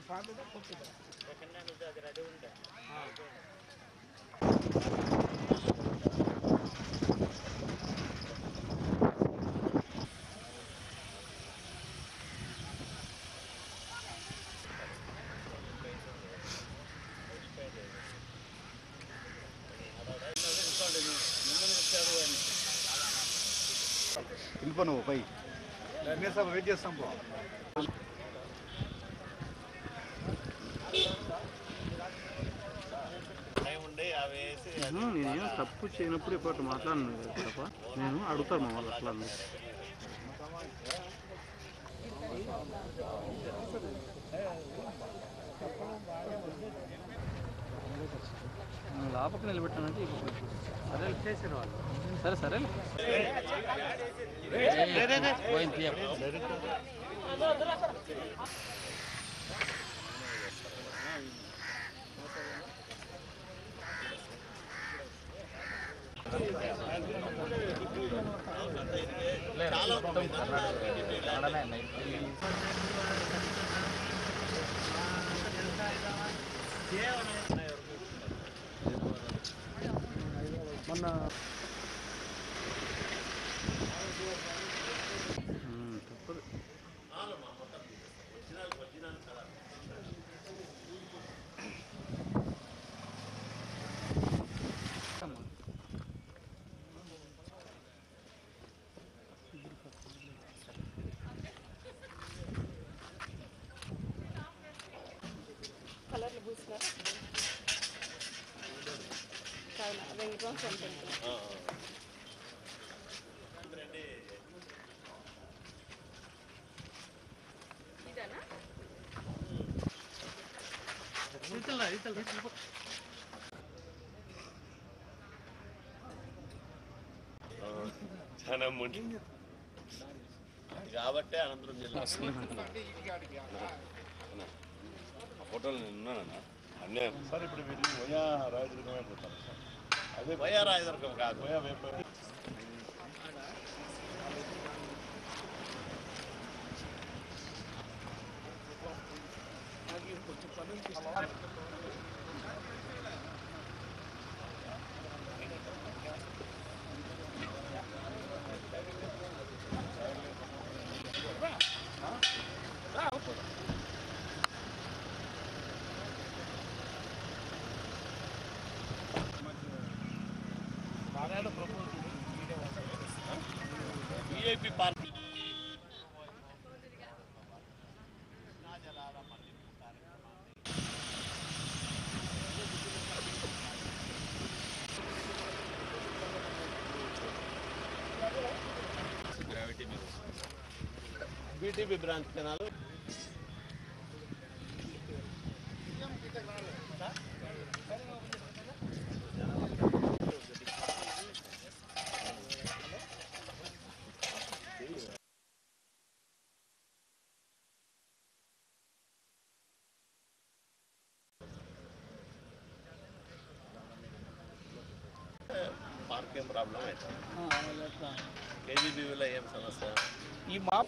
వెళ్ళిపో నువ్వు పై నేను వెయిట్ చేస్తాం పో నేనేం తప్పు చేయనప్పుడు ఇప్పుడు మాట్లాడను తప్ప నేను అడుగుతాను మా వాళ్ళు అట్లా అన్నారు. నువ్వు లోపలికి నిలబెట్టానంటే ఇక కొంచెం సరే చేసారు వాళ్ళు సరే సరే పోయింది తీయ. మొన్న ఉమ్, తప్పదు కలర్లు పూసినారు కావున వెయ్యి రూపాయలు ఉంటుంది ఇదేనా చాలా ముందు కాబట్టి అనంతరం జిల్లా ఆ ఫోటోలు నేను ఉన్నానన్నా అన్నీ సార్ ఇప్పుడు వీళ్ళు వయా రాజదుర్గమే పోతారు సార్ అదే పోయా రాయదుర్గం కాదు వయా వేప VIP park BTP branch canal park ఏం ప్రాబ్లం అవుతుంది కేజీబీవీలో ఏం సమస్య ఈ map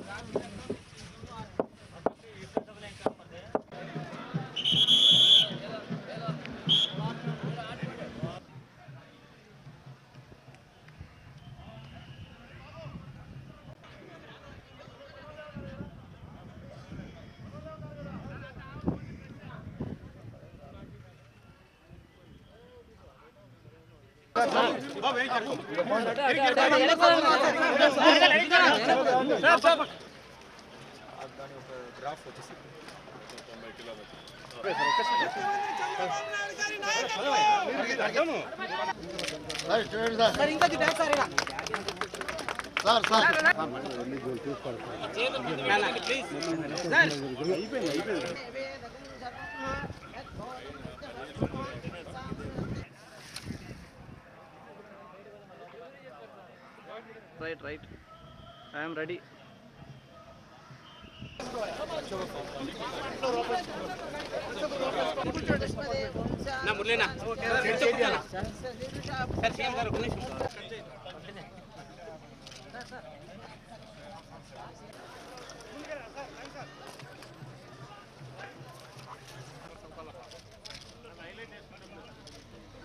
right right I'm ready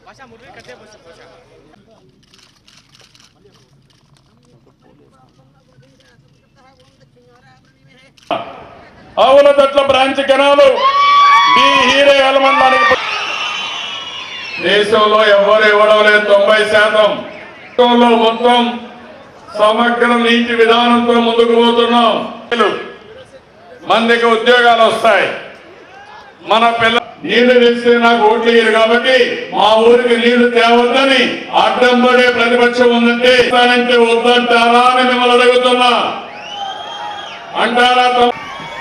ఆవుల తట్ల బ్రాంచ్ కెనాలు బి హీరే మండలానికి దేశంలో ఎవరు ఇవ్వడం లేదు తొంభై శాతం దేశంలో మొత్తం సమగ్ర నీటి విధానంతో ముందుకు పోతున్నాం మందికి ఉద్యోగాలు వస్తాయి మన పిల్ల నీళ్లు తెస్తే నాకు ఓట్లు వేయరు కాబట్టి మా ఊరికి నీళ్లు తేవద్దని అడ్డం పడే ప్రతిపక్షం ఉందంటే ఇస్తానంటే వద్దంటారా అని మిమ్మల్ని అడుగుతున్నా అంటారా తమ-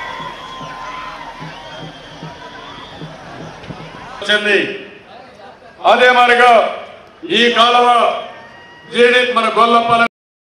వచ్చింది అదే మరిగా ఈ కాలువ జీడి మన గొల్లపల్లి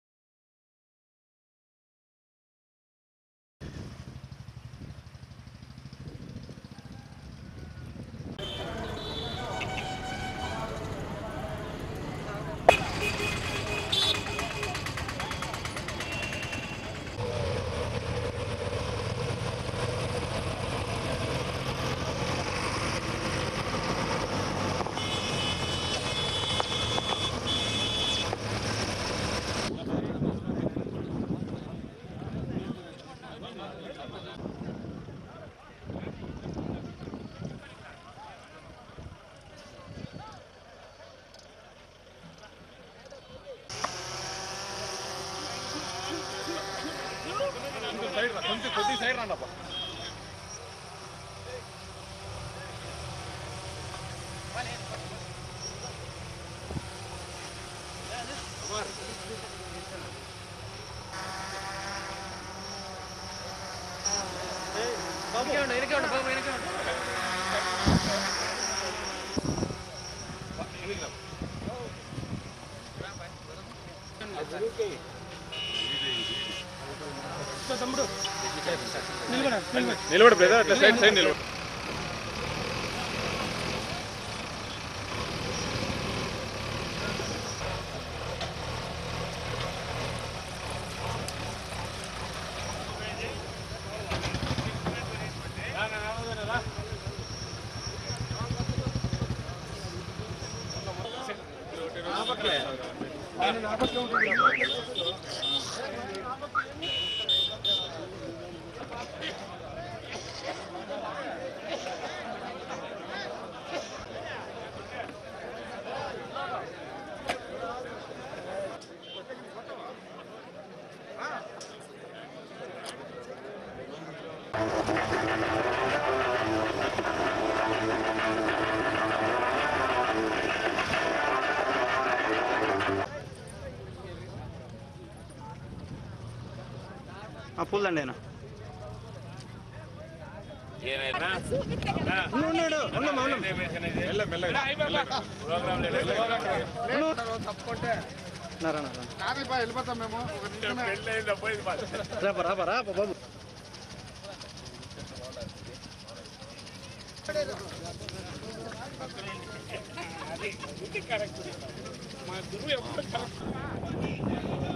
నిలబడి బ్రదర్ అట్లా సైడ్ సైడ్ నిలబడి పూలండి ఆయన బాబు మా గురువు ఎప్పుడు